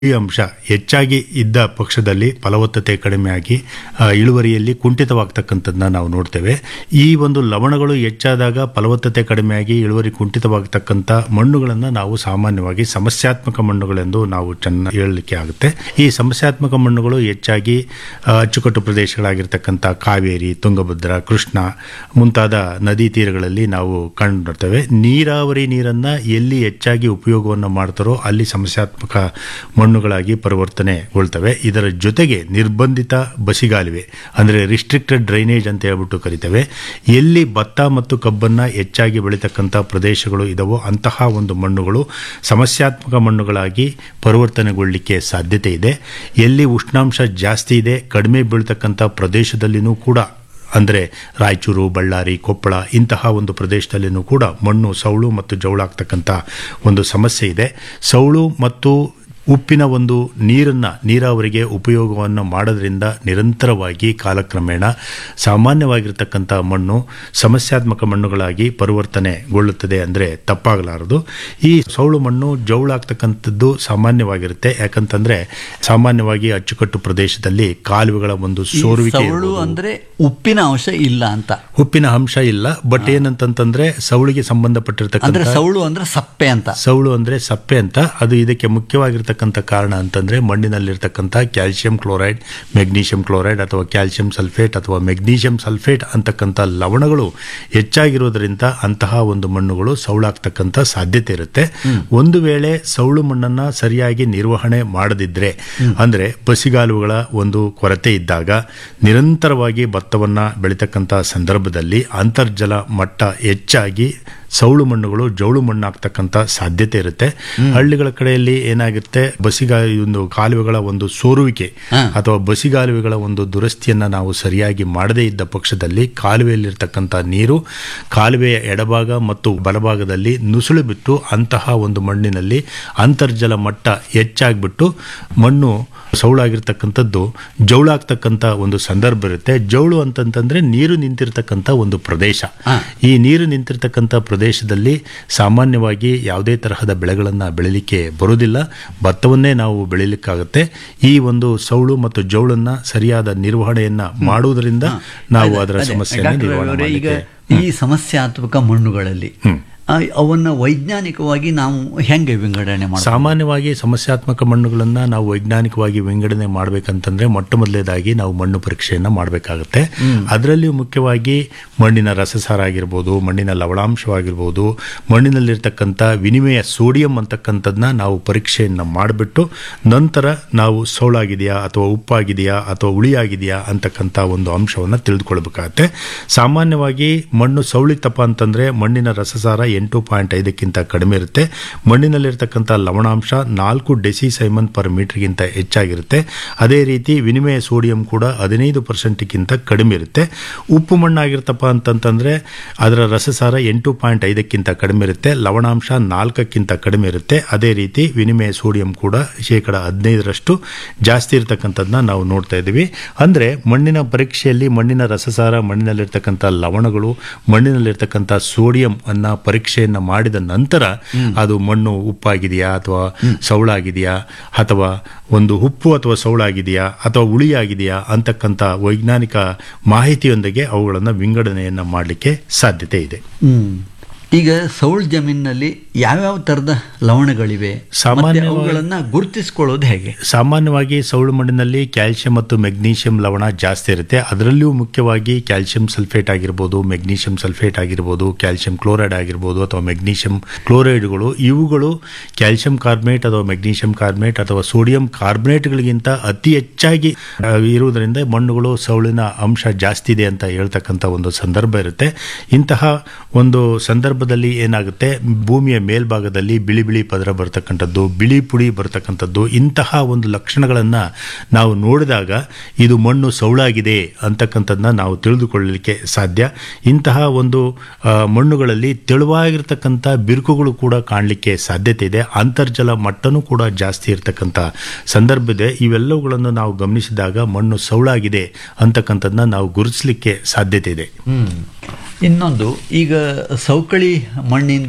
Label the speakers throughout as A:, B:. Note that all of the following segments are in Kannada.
A: ಈ ಅಂಶ ಹೆಚ್ಚಾಗಿ ಇದ್ದ ಪಕ್ಷದಲ್ಲಿ ಫಲವತ್ತತೆ ಕಡಿಮೆಯಾಗಿ ಆ, ಇಳುವರಿಯಲ್ಲಿ ಕುಂಠಿತವಾಗ್ತಕ್ಕಂಥದ್ದನ್ನ ನಾವು ನೋಡ್ತೇವೆ ಈ ಒಂದು ಲವಣಗಳು ಹೆಚ್ಚಾದಾಗ ಫಲವತ್ತತೆ ಕಡಿಮೆಯಾಗಿ ಇಳುವರಿ ಕುಂಠಿತವಾಗ್ತಕ್ಕಂಥ ಮಣ್ಣುಗಳನ್ನು ನಾವು ಸಾಮಾನ್ಯವಾಗಿ ಸಮಸ್ಯಾತ್ಮಕ ಮಣ್ಣುಗಳೆಂದು ನಾವು ಚೆನ್ನ ಹೇಳಲಿಕ್ಕೆ ಆಗುತ್ತೆ ಈ ಸಮಸ್ಯಾತ್ಮಕ ಮಣ್ಣುಗಳು ಹೆಚ್ಚಾಗಿ ಆ, ಅಚ್ಚುಕಟ್ಟು ಪ್ರದೇಶಗಳಾಗಿರ್ತಕ್ಕಂಥ ಕಾವೇರಿ ತುಂಗಭದ್ರಾ ಕೃಷ್ಣ ಮುಂತಾದ ನದಿ ತೀರಗಳಲ್ಲಿ ನಾವು ಕಂಡುಬರ್ತೇವೆ ನೀರಾವರಿ ನೀರನ್ನ ಎಲ್ಲಿ ಹೆಚ್ಚಾಗಿ ಉಪಯೋಗವನ್ನು ಮಾಡ್ತಾರೋ ಅಲ್ಲಿ ಸಮಸ್ಯಾತ್ಮಕ ಮಣ್ಣುಗಳಾಗಿ ಪರಿವರ್ತನೆಗೊಳ್ತವೆ ಇದರ ಜೊತೆಗೆ ನಿರ್ಬಂಧಿತ ಬಸಿಗಾಲುವೆ ಅಂದರೆ ರಿಸ್ಟ್ರಿಕ್ಟೆಡ್ ಡ್ರೈನೇಜ್ ಅಂತ ಹೇಳ್ಬಿಟ್ಟು ಕರಿತೇವೆ ಎಲ್ಲಿ ಭತ್ತ ಮತ್ತು ಕಬ್ಬನ್ನ ಹೆಚ್ಚಾಗಿ ಬೆಳೀತಕ್ಕಂಥ ಪ್ರದೇಶಗಳು ಇದಾವೋ ಅಂತಹ ಒಂದು ಮಣ್ಣುಗಳು ಸಮಸ್ಯಾತ್ಮಕ ಮಣ್ಣುಗಳಾಗಿ ಪರಿವರ್ತನೆಗೊಳ್ಳಲಿಕ್ಕೆ ಸಾಧ್ಯತೆ ಇದೆ ಎಲ್ಲಿ ಉಷ್ಣಾಂಶ ಜಾಸ್ತಿ ಇದೆ ಕಡಿಮೆ ಬೀಳ್ತಕ್ಕಂಥ ಪ್ರದೇಶದಲ್ಲಿನೂ ಕೂಡ ಅಂದರೆ ರಾಯಚೂರು ಬಳ್ಳಾರಿ ಕೊಪ್ಪಳ ಇಂತಹ ಒಂದು ಪ್ರದೇಶದಲ್ಲಿನೂ ಕೂಡ ಮಣ್ಣು ಸೌಳು ಮತ್ತು ಜೌಳಾಗ್ತಕ್ಕಂಥ ಒಂದು ಸಮಸ್ಯೆ ಇದೆ ಸೌಳು ಮತ್ತು ಉಪ್ಪಿನ ಒಂದು ನೀರನ್ನು ನೀರಾವರಿಗೆ ಉಪಯೋಗವನ್ನು ಮಾಡೋದ್ರಿಂದ ನಿರಂತರವಾಗಿ ಕಾಲಕ್ರಮೇಣ ಸಾಮಾನ್ಯವಾಗಿರ್ತಕ್ಕಂಥ ಮಣ್ಣು ಸಮಸ್ಯಾತ್ಮಕ ಮಣ್ಣುಗಳಾಗಿ ಪರಿವರ್ತನೆಗೊಳ್ಳುತ್ತದೆ ಅಂದರೆ ತಪ್ಪಾಗಲಾರದು ಈ ಸೌಳು ಮಣ್ಣು ಜೌಳಾಗ್ತಕ್ಕಂಥದ್ದು ಸಾಮಾನ್ಯವಾಗಿರುತ್ತೆ ಯಾಕಂತಂದ್ರೆ ಸಾಮಾನ್ಯವಾಗಿ ಅಚ್ಚುಕಟ್ಟು ಪ್ರದೇಶದಲ್ಲಿ ಕಾಲುವೆಗಳ ಒಂದು
B: ಈ
A: ಸೋರುವಿಕೆ
B: ಸೌಳು
A: ಇರ್ಬೋದು.
B: ಅಂದ್ರೆ ಉಪ್ಪಿನ ಅಂಶ ಇಲ್ಲ ಅಂತ
A: ಉಪ್ಪಿನ ಅಂಶ ಇಲ್ಲ ಬಟ್ ಏನಂತಂತಂದ್ರೆ ಸೌಳಿಗೆ ಸಂಬಂಧಪಟ್ಟಿರ್ತಕ್ಕಂಥ
B: ಅಂದ್ರೆ ಸೌಳು ಅಂದ್ರೆ ಸಪ್ಪೆ ಅಂತ
A: ಸೌಳು ಅಂದ್ರೆ ಸಪ್ಪೆ ಅಂತ ಅದು ಇದಕ್ಕೆ ಮುಖ್ಯವಾಗಿರ್ತಕ್ಕಂಥ ಕಾರಣ ಅಂತಂದ್ರೆ ಮಣ್ಣಿನಲ್ಲಿರ್ತಕ್ಕಂಥ ಕ್ಯಾಲ್ಸಿಯಂ ಕ್ಲೋರೈಡ್ ಮೆಗ್ನೀಷಿಯಂ ಕ್ಲೋರೈಡ್ ಅಥವಾ ಕ್ಯಾಲ್ಸಿಯಂ ಸಲ್ಫೇಟ್ ಅಥವಾ ಮೆಗ್ನೀಷಿಯಂ ಸಲ್ಫೇಟ್ ಅಂತಕ್ಕಂಥ ಲವಣಗಳು ಹೆಚ್ಚಾಗಿರೋದ್ರಿಂದ ಅಂತಹ ಒಂದು ಮಣ್ಣುಗಳು ಸೌಳಾಗ್ತಕ್ಕಂಥ ಸಾಧ್ಯತೆ ಇರುತ್ತೆ ಒಂದು ವೇಳೆ ಸೌಳು ಮಣ್ಣನ್ನ ಸರಿಯಾಗಿ ನಿರ್ವಹಣೆ ಮಾಡದಿದ್ರೆ ಅಂದ್ರೆ ಬಸಿಗಾಲುಗಳ ಒಂದು ಕೊರತೆ ಇದ್ದಾಗ ನಿರಂತರವಾಗಿ ಭತ್ತವನ್ನ ಬೆಳೀತಕ್ಕಂಥ ಸಂದರ್ಭದಲ್ಲಿ ಅಂತರ್ಜಲ ಮಟ್ಟ ಹೆಚ್ಚಾಗಿ ಸೌಳು ಮಣ್ಣುಗಳು ಜೌಳು ಮಣ್ಣಾಗ್ತಕ್ಕಂಥ ಸಾಧ್ಯತೆ ಇರುತ್ತೆ ಹಳ್ಳಿಗಳ ಕಡೆಯಲ್ಲಿ ಏನಾಗುತ್ತೆ ಬಸಿಗಾ ಒಂದು ಕಾಲುವೆಗಳ ಒಂದು ಸೋರುವಿಕೆ ಅಥವಾ ಬಸಿಗಾಲುವೆಗಳ ಒಂದು ದುರಸ್ತಿಯನ್ನ ನಾವು ಸರಿಯಾಗಿ ಮಾಡದೇ ಇದ್ದ ಪಕ್ಷದಲ್ಲಿ ಕಾಲುವೆಯಲ್ಲಿರ್ತಕ್ಕಂಥ ನೀರು ಕಾಲುವೆಯ ಎಡಭಾಗ ಮತ್ತು ಬಲಭಾಗದಲ್ಲಿ ನುಸುಳು ಬಿಟ್ಟು ಅಂತಹ ಒಂದು ಮಣ್ಣಿನಲ್ಲಿ ಅಂತರ್ಜಲ ಮಟ್ಟ ಹೆಚ್ಚಾಗ್ಬಿಟ್ಟು ಮಣ್ಣು ಸೌಳಾಗಿರ್ತಕ್ಕಂಥದ್ದು ಜೌಳಾಗ್ತಕ್ಕಂಥ ಒಂದು ಸಂದರ್ಭ ಇರುತ್ತೆ ಜೌಳು ಅಂತಂತಂದ್ರೆ ನೀರು ನಿಂತಿರ್ತಕ್ಕಂಥ ಒಂದು ಪ್ರದೇಶ ಈ ನೀರು ನಿಂತಿರ್ತಕ್ಕಂಥ ಪ್ರದೇಶದಲ್ಲಿ ಸಾಮಾನ್ಯವಾಗಿ ಯಾವುದೇ ತರಹದ ಬೆಳೆಗಳನ್ನು ಬೆಳಿಲಿಕ್ಕೆ ಬರುವುದಿಲ್ಲ ಭತ್ತವನ್ನೇ ನಾವು ಬೆಳಿಲಿಕ್ಕಾಗುತ್ತೆ ಈ ಒಂದು ಸೌಳು ಮತ್ತು ಜೌಳನ್ನ ಸರಿಯಾದ ನಿರ್ವಹಣೆಯನ್ನ ಮಾಡುವುದರಿಂದ ನಾವು ಅದರ
B: ಅದೇ,
A: ಸಮಸ್ಯೆಯನ್ನು
B: ಡಾಕ್ಟರ್
A: ನಿರ್ವಹಣೆ
B: ಅವರೇ, ಈಗ
A: ಮಾಡಲಿಕ್ಕೆ
B: ಈ ಸಮಸ್ಯಾತ್ಮಕ ಮಣ್ಣುಗಳಲ್ಲಿ ಆ, ಅವನ್ನ ವೈಜ್ಞಾನಿಕವಾಗಿ ನಾವು ಹೆಂಗೆ ವಿಂಗಡಣೆ ಮಾಡ್ತೀವಿ
A: ಸಾಮಾನ್ಯವಾಗಿ ಸಮಸ್ಯಾತ್ಮಕ ಮಣ್ಣುಗಳನ್ನ ನಾವು ವೈಜ್ಞಾನಿಕವಾಗಿ ವಿಂಗಡಣೆ ಮಾಡಬೇಕಂತಂದ್ರೆ ಮೊಟ್ಟ ಮೊದಲೇದಾಗಿ ನಾವು ಮಣ್ಣು ಪರೀಕ್ಷೆಯನ್ನ ಮಾಡಬೇಕಾಗುತ್ತೆ ಅದರಲ್ಲಿಯೂ ಮುಖ್ಯವಾಗಿ ಮಣ್ಣಿನ ರಸಸಾರ ಆಗಿರ್ಬೋದು ಮಣ್ಣಿನ ಲವಣಾಂಶವಾಗಿರ್ಬೋದು ಮಣ್ಣಿನಲ್ಲಿರ್ತಕ್ಕಂಥ ವಿನಿಮಯ ಸೋಡಿಯಂ ಅಂತಕ್ಕಂಥದ್ದನ್ನ ನಾವು ಪರೀಕ್ಷೆಯನ್ನ ಮಾಡಿಬಿಟ್ಟು ನಂತರ ನಾವು ಸೋಳಾಗಿದೆಯಾ ಅಥವಾ ಉಪ್ಪಾಗಿದೆಯಾ ಅಥವಾ ಹುಳಿಯಾಗಿದೆಯಾ ಅಂತಕ್ಕಂಥ ಒಂದು ಅಂಶವನ್ನು ತಿಳಿದುಕೊಳ್ಬೇಕಾಗತ್ತೆ ಸಾಮಾನ್ಯವಾಗಿ ಮಣ್ಣು ಸೌಳಿತಪ್ಪ ಅಂತಂದ್ರೆ ಮಣ್ಣಿನ ರಸಸಾರ ಎಂಟು ಪಾಯಿಂಟ್ ಐದಕ್ಕಿಂತ ಕಡಿಮೆ ಇರುತ್ತೆ ಮಣ್ಣಿನಲ್ಲಿರ್ತಕ್ಕಂಥ ಲವಣಾಂಶ ನಾಲ್ಕು ಡೆಸಿ ಸೈಮನ್ ಪರ್ ಮೀಟರ್ಗಿಂತ ಹೆಚ್ಚಾಗಿರುತ್ತೆ ಅದೇ ರೀತಿ ವಿನಿಮಯ ಸೋಡಿಯಂ ಕೂಡ ಹದಿನೈದು ಪರ್ಸೆಂಟ್ಗಿಂತ ಕಡಿಮೆ ಇರುತ್ತೆ ಉಪ್ಪು ಮಣ್ಣಾಗಿರ್ತಪ್ಪ ಅಂತಂತಂದ್ರೆ ಅದರ ರಸಸಾರ ಎಂಟು ಪಾಯಿಂಟ್ ಐದಕ್ಕಿಂತ ಕಡಿಮೆ ಇರುತ್ತೆ ಲವಣಾಂಶ ನಾಲ್ಕಕ್ಕಿಂತ ಕಡಿಮೆ ಇರುತ್ತೆ ಅದೇ ರೀತಿ ವಿನಿಮಯ ಸೋಡಿಯಂ ಕೂಡ ಶೇಕಡ ಹದಿನೈದರಷ್ಟು ಜಾಸ್ತಿ ಇರತಕ್ಕಂಥದ್ದನ್ನ ನಾವು ನೋಡ್ತಾ ಇದ್ದೀವಿ ಅಂದ್ರೆ ಮಣ್ಣಿನ ಪರೀಕ್ಷೆಯಲ್ಲಿ ಮಣ್ಣಿನ ರಸಸಾರ ಮಣ್ಣಿನಲ್ಲಿರ್ತಕ್ಕಂಥ ಲವಣಗಳು ಮಣ್ಣಿನಲ್ಲಿರ್ತಕ್ಕಂಥ ಸೋಡಿಯಂ ಅನ್ನ ಪರೀಕ್ಷೆಯನ್ನ ಮಾಡಿದ ನಂತರ ಅದು ಮಣ್ಣು ಉಪ್ಪಾಗಿದೆಯಾ ಅಥವಾ ಸೌಳಾಗಿದೆಯಾ ಅಥವಾ ಒಂದು ಉಪ್ಪು ಅಥವಾ ಸೌಳಾಗಿದೆಯಾ ಅಥವಾ ಹುಳಿಯಾಗಿದೆಯಾ ಅಂತಕ್ಕಂಥ ವೈಜ್ಞಾನಿಕ ಮಾಹಿತಿಯೊಂದಿಗೆ ಅವುಗಳನ್ನು ವಿಂಗಡಣೆಯನ್ನ ಮಾಡಲಿಕ್ಕೆ ಸಾಧ್ಯತೆ ಇದೆ
B: ಹ್ಮ್ ಈಗ ಸೌಳ್ ಜಮೀನಿನಲ್ಲಿ ಯಾವ್ಯಾವ ತರದ ಲವಣಗಳಿವೆ ಮತ್ತೆ
A: ಸಾಮಾನ್ಯವಾಗಿ-
B: ಅವುಗಳನ್ನ ಗುರುತಿಸಿಕೊಳ್ಳೋದು ಹೇಗೆ
A: ಸಾಮಾನ್ಯವಾಗಿ ಸೌಳು ಮಣ್ಣಿನಲ್ಲಿ ಕ್ಯಾಲ್ಸಿಯಂ ಮತ್ತು ಮೆಗ್ನೀಷಿಯಂ ಲವಣ ಜಾಸ್ತಿ ಇರುತ್ತೆ ಅದರಲ್ಲಿಯೂ ಮುಖ್ಯವಾಗಿ ಕ್ಯಾಲ್ಸಿಯಂ ಸಲ್ಫೇಟ್ ಆಗಿರ್ಬೋದು ಮೆಗ್ನೀಷಿಯಂ ಸಲ್ಫೇಟ್ ಆಗಿರ್ಬೋದು ಕ್ಯಾಲ್ಸಿಯಂ ಕ್ಲೋರೈಡ್ ಆಗಿರ್ಬೋದು ಅಥವಾ ಮೆಗ್ನೀಷಿಯಂ ಕ್ಲೋರೈಡ್ಗಳು ಇವುಗಳು ಕ್ಯಾಲ್ಸಿಯಂ ಕಾರ್ಬನೇಟ್ ಅಥವಾ ಮೆಗ್ನೀಷಿಯಂ ಕಾರ್ಬನೇಟ್ ಅಥವಾ ಸೋಡಿಯಂ ಕಾರ್ಬನೇಟ್ಗಳಿಗಿಂತ ಅತಿ ಹೆಚ್ಚಾಗಿ ಆ, ಇರುವುದರಿಂದ ಮಣ್ಣುಗಳು ಸೌಳಿನ ಅಂಶ ಜಾಸ್ತಿ ಇದೆ ಅಂತ ಹೇಳ್ತಕ್ಕಂಥ ಒಂದು ಸಂದರ್ಭ ಇರುತ್ತೆ ಇಂತಹ ಒಂದು ಸಂದರ್ಭದಲ್ಲಿ ಏನಾಗುತ್ತೆ ಭೂಮಿಯ ಮೇಲ್ಭಾಗದಲ್ಲಿ ಬಿಳಿ ಬಿಳಿ ಪದರ ಬರ್ತಕ್ಕಂಥದ್ದು ಬಿಳಿ ಪುಡಿ ಬರ್ತಕ್ಕಂಥದ್ದು ಇಂತಹ ಒಂದು ಲಕ್ಷಣಗಳನ್ನ ನಾವು ನೋಡಿದಾಗ ಇದು ಮಣ್ಣು ಸೌಳಾಗಿದೆ ಅಂತಕ್ಕಂಥದ್ದನ್ನ ನಾವು ತಿಳಿದುಕೊಳ್ಳಲಿಕ್ಕೆ ಸಾಧ್ಯ ಇಂತಹ ಒಂದು ಆ, ಮಣ್ಣುಗಳಲ್ಲಿ ತೆಳುವಾಗಿರ್ತಕ್ಕಂಥ ಬಿರುಕುಗಳು ಕೂಡ ಕಾಣಲಿಕ್ಕೆ ಸಾಧ್ಯತೆ ಇದೆ ಅಂತರ್ಜಲ ಮಟ್ಟನೂ ಕೂಡ ಜಾಸ್ತಿ ಇರತಕ್ಕಂಥ ಸಂದರ್ಭ ಇದೆ ಇವೆಲ್ಲವುಗಳನ್ನು ನಾವು ಗಮನಿಸಿದಾಗ ಮಣ್ಣು ಸೌಳಾಗಿದೆ ಅಂತಕ್ಕಂಥದ್ದನ್ನ ನಾವು ಗುರುತಿಸಲಿಕ್ಕೆ ಸಾಧ್ಯತೆ ಇದೆ
B: ಇನ್ನೊಂದು ಈಗ ಸೌಕಳಿ ಮಣ್ಣಿಂದ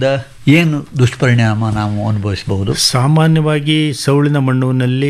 B: ಏನು ದುಷ್ಪರಿಣಾಮ ನಾವು ಅನುಭವಿಸಬಹುದು
A: ಸಾಮಾನ್ಯವಾಗಿ ಸೌಳಿನ ಮಣ್ಣಿನಲ್ಲಿ